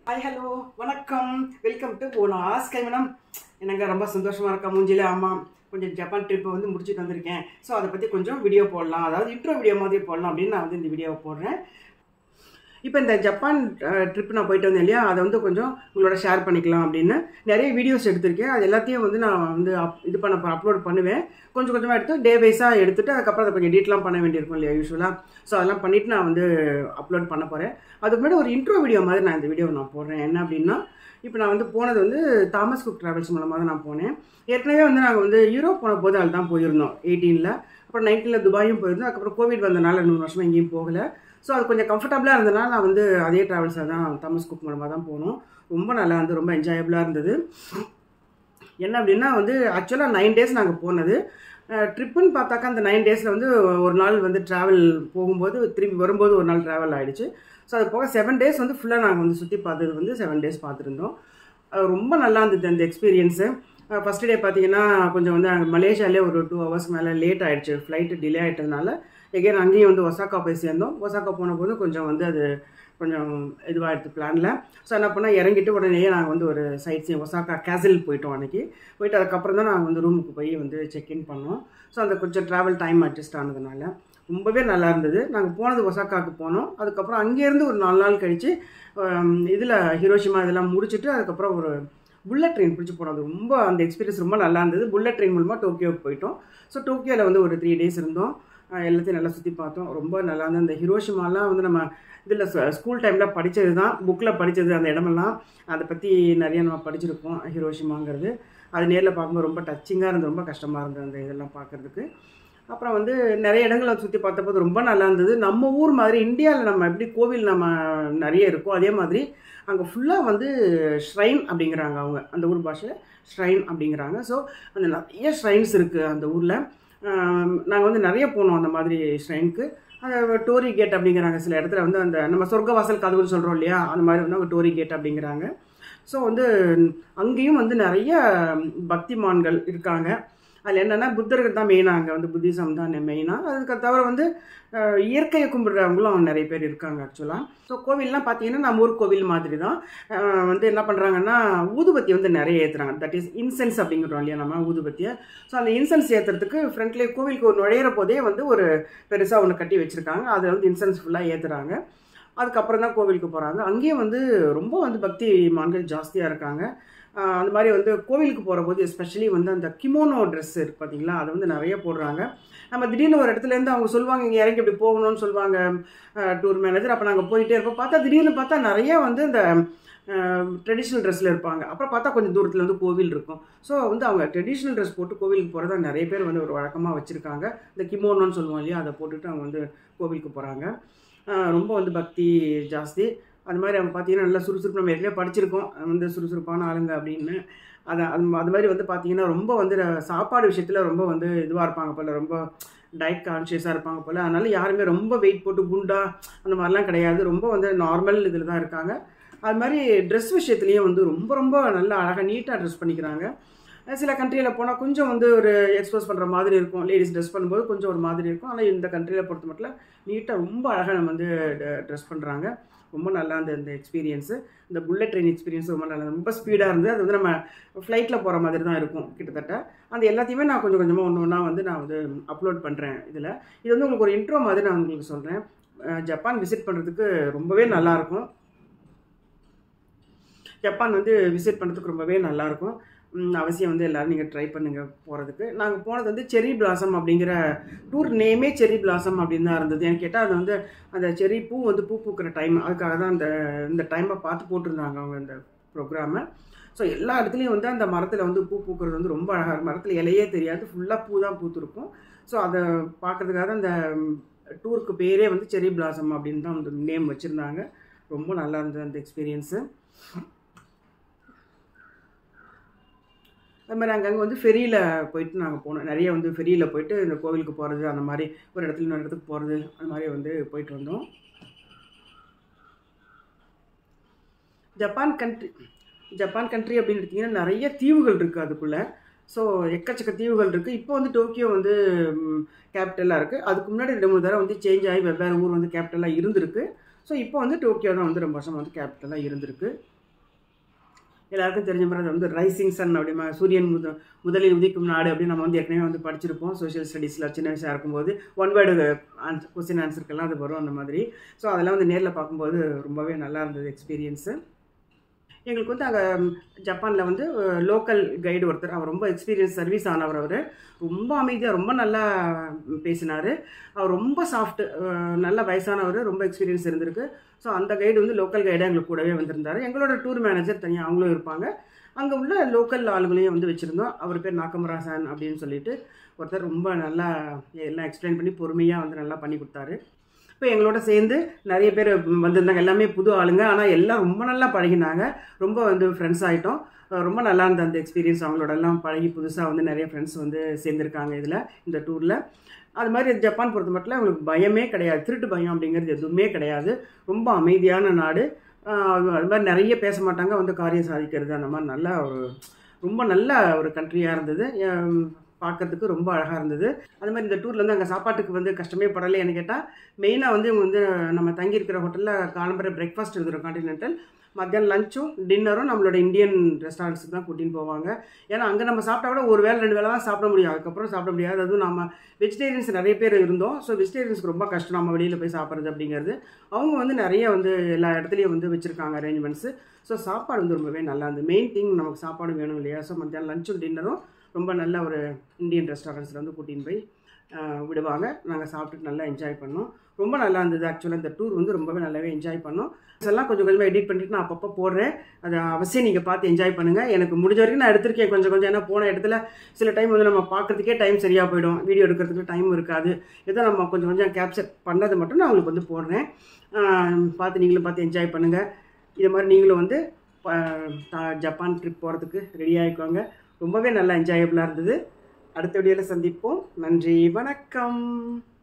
hi hello வணக்கம் welcome to போனாஸ் கைமனம் எனக்கு ரொம்ப சந்தோஷமாக இருக்கா மூஞ்சில ஆமாம் கொஞ்சம் ஜப்பான் ட்ரிப்பை வந்து முடிச்சுட்டு வந்திருக்கேன் ஸோ அதை பற்றி கொஞ்சம் வீடியோ போடலாம் அதாவது இன்ட்ரோ வீடியோ மாதிரி போடலாம் அப்படின்னு நான் வந்து இந்த வீடியோவை போடுறேன் இப்போ இந்த ஜப்பான் ட்ரிப் நான் போயிட்டு வந்தேன் இல்லையா அதை வந்து கொஞ்சம் உங்களோட ஷேர் பண்ணிக்கலாம் அப்படின்னு நிறைய வீடியோஸ் எடுத்திருக்கேன் அது எல்லாத்தையும் வந்து நான் வந்து அப் இது பண்ண அப்லோட் பண்ணுவேன் கொஞ்சம் கொஞ்சமாக எடுத்து டே வைஸாக எடுத்துட்டு அதுக்கப்புறம் அதை கொஞ்சம் எடிட்லாம் பண்ண வேண்டியிருக்கும் இல்லையா யூஸ்வலாக ஸோ அதெல்லாம் பண்ணிவிட்டு நான் வந்து அப்லோட் பண்ண போகிறேன் அதுக்கு முன்னாடி ஒரு இன்ட்ரோ வீடியோ மாதிரி நான் இந்த வீடியோ நான் போடுறேன் என்ன அப்படின்னா இப்போ நான் வந்து போனது வந்து தாமஸ் குக் ட்ராவல்ஸ் மூலமாக தான் நான் போனேன் ஏற்கனவே வந்து நாங்கள் வந்து யூரோப் போன போது அதில் தான் போயிருந்தோம் எயிட்டீனில் அப்புறம் நைன்டீனில் துபாயும் போயிருந்தோம் அதுக்கப்புறம் கோவிட் வந்தனால நூறு வருஷமாக எங்கேயும் போகலை ஸோ அது கொஞ்சம் கம்ஃபர்டபுளாக இருந்தனால நான் வந்து அதே ட்ராவல்ஸில் தான் தாமஸ் குக் மூலமாக தான் போனோம் ரொம்ப நல்லா இருந்து ரொம்ப என்ஜாயபுளாக இருந்தது என்ன அப்படின்னா வந்து ஆக்சுவலாக நைன் டேஸ் நாங்கள் போனது ட்ரிப்புன்னு பார்த்தாக்கா அந்த நைன் டேஸில் வந்து ஒரு நாள் வந்து ட்ராவல் போகும்போது திரும்பி வரும்போது ஒரு நாள் ட்ராவல் ஆகிடுச்சு ஸோ அது போக செவன் டேஸ் வந்து ஃபுல்லாக நாங்கள் வந்து சுற்றி பார்த்தது வந்து செவன் டேஸ் பார்த்துருந்தோம் அது ரொம்ப நல்லா இருந்தது அந்த எக்ஸ்பீரியன்ஸு ஃபஸ்ட் டே பார்த்தீங்கன்னா கொஞ்சம் வந்து அங்கே மலேசியாலே ஒரு டூ ஹவர்ஸ் மேலே லேட் ஆகிடுச்சு ஃப்ளைட்டு டிலே ஆகிட்டதுனால எகேன் அங்கேயும் வந்து ஒசாக்கா போய் சேர்ந்தோம் ஒசாக்கா போன போது கொஞ்சம் வந்து அது கொஞ்சம் இதுவாகிடுது பிளானில் ஸோ என்ன பண்ணால் இறங்கிட்டு உடனே நாங்கள் வந்து ஒரு சைட் சீன் ஒசாக்கா கேசல் போயிட்டோம் அன்றைக்கி போயிட்டு அதுக்கப்புறம் தான் நாங்கள் வந்து ரூமுக்கு போய் வந்து செக்இன் பண்ணோம் ஸோ அந்த கொஞ்சம் ட்ராவல் டைம் அட்ஜஸ்ட் ஆனதுனால ரொம்பவே நல்லா இருந்தது நாங்கள் போனது ஒசாக்காவுக்கு போனோம் அதுக்கப்புறம் அங்கேருந்து ஒரு நாலு நாள் கழித்து இதில் ஹிரோஷிமா இதெல்லாம் முடிச்சுட்டு அதுக்கப்புறம் ஒரு புல்லட் ட்ரெயின் பிடிச்சி போனோம் அது ரொம்ப அந்த எக்ஸ்பீரியன்ஸ் ரொம்ப நல்லா இருந்தது புல்லட் ட்ரெயின் மூலமாக டோக்கியோவுக்கு போயிட்டோம் ஸோ டோக்கியோவில் வந்து ஒரு த்ரீ டேஸ் இருந்தோம் எல்லாத்தையும் நல்லா சுற்றி பார்த்தோம் ரொம்ப நல்லா இருந்தது அந்த ஹிரோஷிமாலாம் வந்து நம்ம இதில் ஸ்கூல் டைமில் படித்தது தான் புக்கில் படித்தது அந்த இடமெல்லாம் அதை பற்றி நிறைய நம்ம படிச்சிருப்போம் ஹிரோஷிமாங்கிறது அது நேரில் பார்க்கும்போது ரொம்ப டச்சிங்காக இருந்தது ரொம்ப கஷ்டமாக இருந்தது அந்த இதெல்லாம் பார்க்குறதுக்கு அப்புறம் வந்து நிறைய இடங்களை சுற்றி பார்த்தபோது ரொம்ப நல்லா இருந்தது நம்ம ஊர் மாதிரி இந்தியாவில் நம்ம எப்படி கோவில் நம்ம நிறைய இருக்கோ அதே மாதிரி அங்கே ஃபுல்லாக வந்து ஷ்ரைன் அப்படிங்கிறாங்க அவங்க அந்த ஊர் பாஷையில் ஷ்ரைன் அப்படிங்கிறாங்க ஸோ அந்த நிறைய ஷ்ரைன்ஸ் இருக்குது அந்த ஊரில் நாங்கள் வந்து நிறைய போனோம் அந்த மாதிரி ஷ்ரைனுக்கு அந்த டோரி கேட் அப்படிங்கிறாங்க சில இடத்துல வந்து அந்த நம்ம சொர்க்கவாசல் கதவுன்னு சொல்கிறோம் இல்லையா அந்த மாதிரி வந்து அவங்க டோரி கேட் அப்படிங்கிறாங்க ஸோ வந்து அங்கேயும் வந்து நிறைய பக்திமான்கள் இருக்காங்க அதில் என்னென்னா புத்தர்கள் தான் மெயினாக அங்கே வந்து புத்திசம் தான் மெயினாக அதுக்கு தவிர வந்து இயற்கையை கும்பிடுறவங்களும் நிறைய பேர் இருக்காங்க ஆக்சுவலாக ஸோ கோவில்லாம் பார்த்தீங்கன்னா நம்ம ஊர் கோவில் மாதிரி தான் வந்து என்ன பண்ணுறாங்கன்னா ஊதுபத்தி வந்து நிறைய ஏற்றுறாங்க தட் இஸ் இன்சென்ஸ் அப்படிங்கிறோம் இல்லையா நம்ம ஊதுபத்தியை ஸோ அந்த இன்சென்ஸ் ஏற்றுறதுக்கு ஃப்ரண்ட்லேயே கோவிலுக்கு ஒரு நுழையிற போதே வந்து ஒரு பெருசாக ஒன்று கட்டி வச்சுருக்காங்க அதில் வந்து இன்சென்ஸ் ஃபுல்லாக ஏற்றுறாங்க அதுக்கப்புறம் தான் கோவிலுக்கு போகிறாங்க அங்கேயும் வந்து ரொம்ப வந்து பக்தி மான்கள் ஜாஸ்தியாக இருக்காங்க அந்த மாதிரி வந்து கோவிலுக்கு போகிற போது எஸ்பெஷலி வந்து அந்த கிமோனோ ட்ரெஸ் இருக்குது பார்த்தீங்களா அதை வந்து நிறைய போடுறாங்க நம்ம திடீர்னு ஒரு இடத்துலேருந்து அவங்க சொல்லுவாங்க இங்கே இறங்கி இப்படி போகணும்னு சொல்லுவாங்க டூர் மேனேஜர் அப்போ நாங்கள் போயிட்டே இருப்போம் பார்த்தா திடீர்னு பார்த்தா நிறைய வந்து இந்த ட்ரெடிஷ்னல் ட்ரெஸ்ஸில் இருப்பாங்க அப்புறம் பார்த்தா கொஞ்சம் தூரத்தில் வந்து கோவில் இருக்கும் ஸோ வந்து அவங்க ட்ரெடிஷ்னல் ட்ரெஸ் போட்டு கோவிலுக்கு போகிறதா நிறைய பேர் வந்து ஒரு வழக்கமாக வச்சுருக்காங்க இந்த கிமோனோன்னு சொல்லுவோம் இல்லையா அதை போட்டுட்டு அவங்க வந்து கோவிலுக்கு போகிறாங்க ரொம்ப வந்து பக்தி ஜாஸ்தி அது மாதிரி அவங்க பார்த்தீங்கன்னா நல்லா சுறுசுறுப்பு நம்ம ஏற்கனவே படிச்சிருக்கோம் வந்து சுறுசுறுப்பான ஆளுங்க அப்படின்னு அதை அது அது மாதிரி வந்து பார்த்தீங்கன்னா ரொம்ப வந்து சாப்பாடு விஷயத்தில் ரொம்ப வந்து இதுவாக இருப்பாங்க போல் ரொம்ப டயட் கான்ஷியஸாக இருப்பாங்க போல் அதனால் யாருமே ரொம்ப வெயிட் போட்டு குண்டா அந்த மாதிரிலாம் கிடையாது ரொம்ப வந்து நார்மல் இதில் தான் இருக்காங்க அது மாதிரி ட்ரெஸ் விஷயத்துலேயும் வந்து ரொம்ப ரொம்ப நல்லா அழகாக நீட்டாக ட்ரெஸ் பண்ணிக்கிறாங்க சில கண்ட்ரியில் போனால் கொஞ்சம் வந்து ஒரு எக்ஸ்போஸ் பண்ணுற மாதிரி இருக்கும் லேடிஸ் ட்ரெஸ் பண்ணும்போது கொஞ்சம் ஒரு மாதிரி இருக்கும் ஆனால் இந்த கண்ட்ரியில் பொறுத்த மட்டும் நீட்டாக ரொம்ப அழகாக நம்ம வந்து ட்ரெஸ் பண்ணுறாங்க ரொம்ப நல்லா இருந்தது இந்த எக்ஸ்பீரியன்ஸு இந்த புல்லட் ட்ரெயின் எக்ஸ்பீரியன்ஸ் ரொம்ப நல்லா ரொம்ப ஸ்பீடாக இருந்தது அது வந்து நம்ம ஃப்ளைட்டில் போகிற மாதிரி தான் இருக்கும் கிட்டத்தட்ட அந்த எல்லாத்தையுமே நான் கொஞ்சம் கொஞ்சமாக ஒன்று ஒன்றா வந்து நான் வந்து அப்லோட் பண்ணுறேன் இதில் இது வந்து உங்களுக்கு ஒரு இன்ட்ரோ மாதிரி நான் உங்களுக்கு சொல்கிறேன் ஜப்பான் விசிட் பண்ணுறதுக்கு ரொம்பவே நல்லாயிருக்கும் ஜப்பான் வந்து விசிட் பண்ணுறதுக்கு ரொம்பவே நல்லாயிருக்கும் அவசியம் வந்து எல்லோரும் நீங்கள் ட்ரை பண்ணுங்கள் போகிறதுக்கு நாங்கள் போனது வந்து செரி பிளாசம் அப்படிங்கிற டூர் நேமே செரி பிளாசம் அப்படின்னு தான் இருந்தது எனக்கு கேட்டால் அது வந்து அந்த செரி பூ வந்து பூ பூக்கிற டைம் அதுக்காக தான் அந்த இந்த டைமை பார்த்து போட்டிருந்தாங்க அவங்க இந்த ப்ரோக்ராமை ஸோ எல்லா இடத்துலையும் வந்து அந்த மரத்தில் வந்து பூ பூக்கிறது வந்து ரொம்ப அழகாக இருக்கும் மரத்தில் இலையே தெரியாது ஃபுல்லாக பூ தான் பூத்துருக்கும் ஸோ அதை பார்க்குறதுக்காக அந்த டூருக்கு பேரே வந்து செரி பிளாசம் அப்படின்னு தான் வந்து நேம் வச்சுருந்தாங்க ரொம்ப நல்லா இருந்தது அந்த எக்ஸ்பீரியன்ஸு அது மாதிரி அங்கங்கே வந்து ஃபெரியில் போயிட்டு நாங்கள் போனோம் நிறைய வந்து ஃபெரியில் போயிட்டு இந்த கோவிலுக்கு போகிறது அந்த மாதிரி ஒரு இடத்துல இன்னொரு இடத்துக்கு போகிறது அந்த மாதிரி வந்து போயிட்டு வந்தோம் ஜப்பான் கண்ட்ரி ஜப்பான் கண்ட்ரி அப்படின்னு எடுத்திங்கன்னா நிறைய தீவுகள் இருக்குது அதுக்குள்ளே ஸோ எக்கச்சக்க தீவுகள் இருக்குது இப்போ வந்து டோக்கியோ வந்து கேபிட்டலாக இருக்குது அதுக்கு முன்னாடி ரெண்டு மூணு தடவை வந்து சேஞ்ச் ஆகி வெவ்வேறு ஊர் வந்து கேபிட்டலாக இருந்திருக்கு ஸோ இப்போ வந்து டோக்கியோ தான் வந்து ரொம்ப வருஷம் வந்து கேபிட்டலாக இருந்திருக்கு எல்லாருக்கும் தெரிஞ்ச மாதிரி அது வந்து ரைசிங் சன் அப்படிமா சூரியன் முத முதலில் உதிக்கும் நாடு அப்படின்னு நம்ம வந்து ஏற்கனவே வந்து படிச்சிருப்போம் சோஷியல் ஸ்டடீஸில் சின்ன வயசாக இருக்கும்போது ஒன் வேர்டு ஆன்சர் கொஸ்டின் ஆன்சருக்கெல்லாம் அது வரும் அந்த மாதிரி ஸோ அதெல்லாம் வந்து நேரில் பார்க்கும்போது ரொம்பவே நல்லா இருந்தது எக்ஸ்பீரியன்ஸு எங்களுக்கு வந்து அங்கே ஜப்பானில் வந்து லோக்கல் கைடு ஒருத்தர் அவர் ரொம்ப எக்ஸ்பீரியன்ஸ் சர்வீஸ் ஆனவர் அவர் ரொம்ப அமைதியாக ரொம்ப நல்லா பேசினார் அவர் ரொம்ப சாஃப்ட் நல்ல வயசானவர் ரொம்ப எக்ஸ்பீரியன்ஸ் இருந்திருக்கு ஸோ அந்த கைடு வந்து லோக்கல் கைடாக எங்களுக்கு கூடவே வந்திருந்தார் எங்களோட டூர் மேனேஜர் தனியாக அவங்களும் இருப்பாங்க அங்கே உள்ள லோக்கல் ஆளுங்களையும் வந்து வச்சுருந்தோம் அவர் பேர் நாக்கமராசான் அப்படின்னு சொல்லிட்டு ஒருத்தர் ரொம்ப நல்லா எல்லாம் எக்ஸ்பிளைன் பண்ணி பொறுமையாக வந்து நல்லா பண்ணி கொடுத்தாரு இப்போ எங்களோட சேர்ந்து நிறைய பேர் வந்திருந்தாங்க எல்லாமே புது ஆளுங்க ஆனால் எல்லாம் ரொம்ப நல்லா பழகினாங்க ரொம்ப வந்து ஃப்ரெண்ட்ஸ் ஆகிட்டோம் ரொம்ப நல்லா இருந்த அந்த எக்ஸ்பீரியன்ஸ் அவங்களோட எல்லாம் பழகி புதுசாக வந்து நிறைய ஃப்ரெண்ட்ஸ் வந்து சேர்ந்துருக்காங்க இதில் இந்த டூரில் அது மாதிரி ஜப்பான் பொறுத்த மட்டும் அவங்களுக்கு பயமே கிடையாது திருட்டு பயம் அப்படிங்கிறது எதுவுமே கிடையாது ரொம்ப அமைதியான நாடு அது மாதிரி நிறைய பேச மாட்டாங்க வந்து காரியம் சாதிக்கிறது அந்த மாதிரி நல்ல ஒரு ரொம்ப நல்ல ஒரு கண்ட்ரியாக இருந்தது பார்க்கறதுக்கு ரொம்ப அழகாக இருந்தது அது மாதிரி இந்த டூரில் வந்து அங்கே சாப்பாட்டுக்கு வந்து கஷ்டமே படலைன்னு கேட்டால் மெயினாக வந்து இவங்க வந்து நம்ம தங்கியிருக்கிற ஹோட்டலில் காலம்பரை பிரேக்ஃபாஸ்ட் இருக்கிறோம் காண்டினென்டல் மத்தியானம் லஞ்சும் டின்னரும் நம்மளோட இந்தியன் ரெஸ்டாரண்ட்ஸுக்கு தான் கூட்டின்னு போவாங்க ஏன்னா அங்கே நம்ம சாப்பிட்டா கூட ஒரு வேளை ரெண்டு வேலை தான் சாப்பிட முடியும் அதுக்கப்புறம் சாப்பிட முடியாது அதுவும் நம்ம வெஜிடேரியன்ஸ் நிறைய பேர் இருந்தோம் ஸோ வெஜிடேரியன்ஸ்க்கு ரொம்ப கஷ்டம் நம்ம வெளியில் போய் சாப்பிட்றது அப்படிங்கிறது அவங்க வந்து நிறைய வந்து எல்லா இடத்துலையும் வந்து வச்சுருக்காங்க அரேஞ்ச்மெண்ட்ஸு ஸோ சாப்பாடு வந்து ரொம்பவே நல்லா இருந்தது மெயின் திங் நமக்கு சாப்பாடு வேணும் இல்லையா ஸோ மத்தியானம் லஞ்சும் டின்னரும் ரொம்ப நல்ல ஒரு இந்தியன் ரெஸ்டாரண்ட்ஸில் வந்து கூட்டின்னு போய் விடுவாங்க நாங்கள் சாப்பிட்டுட்டு நல்லா என்ஜாய் பண்ணோம் ரொம்ப நல்லா இருந்தது ஆக்சுவலாக இந்த டூர் வந்து ரொம்பவே நல்லாவே என்ஜாய் பண்ணோம் இதெல்லாம் கொஞ்சம் கொஞ்சமாக எடிட் பண்ணிட்டு நான் அப்பப்போ போடுறேன் அதை அவசியம் நீங்கள் பார்த்து என்ஜாய் பண்ணுங்கள் எனக்கு முடிஞ்ச வரைக்கும் நான் எடுத்திருக்கேன் கொஞ்சம் கொஞ்சம் ஏன்னா போன இடத்துல சில டைம் வந்து நம்ம பார்க்குறதுக்கே டைம் சரியாக போயிடும் வீடியோ எடுக்கிறதுக்கு டைம் இருக்காது ஏதோ நம்ம கொஞ்சம் கொஞ்சம் கேப்சர் பண்ணது மட்டும் நான் உங்களுக்கு வந்து போடுறேன் பார்த்து நீங்களும் பார்த்து என்ஜாய் பண்ணுங்கள் இது மாதிரி நீங்களும் வந்து ஜப்பான் ட்ரிப் போகிறதுக்கு ரெடி ஆகிக்கோங்க ரொம்பவே நல்லா என்ஜாயபுளாக இருந்தது அடுத்த வீடியோவில் சந்திப்போம் நன்றி வணக்கம்